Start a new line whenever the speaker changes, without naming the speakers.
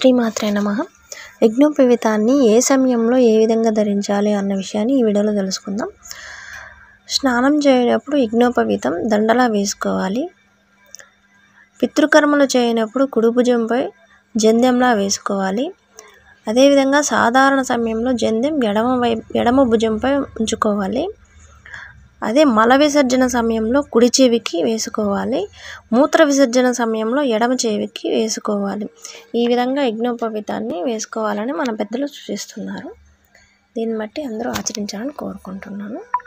శ్రీమాత్రే నమ యజ్ఞోపవితాన్ని ఏ సమయంలో ఏ విధంగా ధరించాలి అన్న విషయాన్ని ఈ వీడియోలో తెలుసుకుందాం స్నానం చేయనప్పుడు యజ్ఞోపవీతం దండలా వేసుకోవాలి పితృకర్మలు చేయనప్పుడు కుడి భుజంపై జంధ్యంలా వేసుకోవాలి అదేవిధంగా సాధారణ సమయంలో జంధ్యం ఎడమ వైపు ఎడమ భుజంపై ఉంచుకోవాలి అదే మల విసర్జన సమయంలో కుడి చెవికి వేసుకోవాలి మూత్ర విసర్జన సమయంలో ఎడమ చెవికి వేసుకోవాలి ఈ విధంగా యజ్ఞోపవీతాన్ని వేసుకోవాలని మన పెద్దలు సూచిస్తున్నారు దీన్ని బట్టి అందరూ ఆచరించాలని కోరుకుంటున్నాను